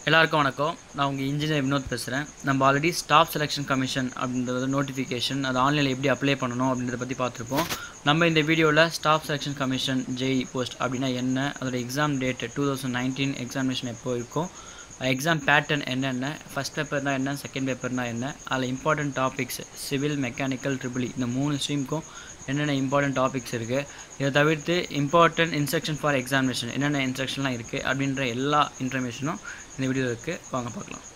எல்லாருக்கும் வணக்கம் நான் உங்கள் இன்ஜினியர் வினோத் பேசுகிறேன் நம்ம ஆல்ரெடி ஸ்டாஃப் செலெக்ஷன் கமிஷன் அப்படின்றது நோட்டிஃபிகேஷன் அது ஆன்லைனில் எப்படி அப்ளை பண்ணணும் அப்படின்றத பற்றி பார்த்துருப்போம் நம்ம இந்த வீடியோவில் staff selection commission JE post அப்படின்னா என்ன அதோட exam date two thousand nineteen examination எப்போ இருக்கும் எக்ஸாம் பேட்டர்ன் என்னென்ன ஃபஸ்ட் பேப்பர்னால் என்ன செகண்ட் பேப்பர்னால் என்ன அதில் important topics civil mechanical triple இந்த மூணு ஸ்ட்ரீமுக்கும் என்னென்ன இம்பார்ட்டன்ட் டாபிக்ஸ் இருக்குது இதை தவிர்த்து இம்பார்ட்டன்ட் இன்ஸ்ட்ரக்ஷன் ஃபார் எக்ஸாமினேஷன் என்னென்ன இன்ஸ்ட்ரக்ஷன்லாம் இருக்குது அப்படின்ற எல்லா இன்ஃபர்மேஷனும் இந்த வீடியோ இருக்குது வாங்க பார்க்கலாம்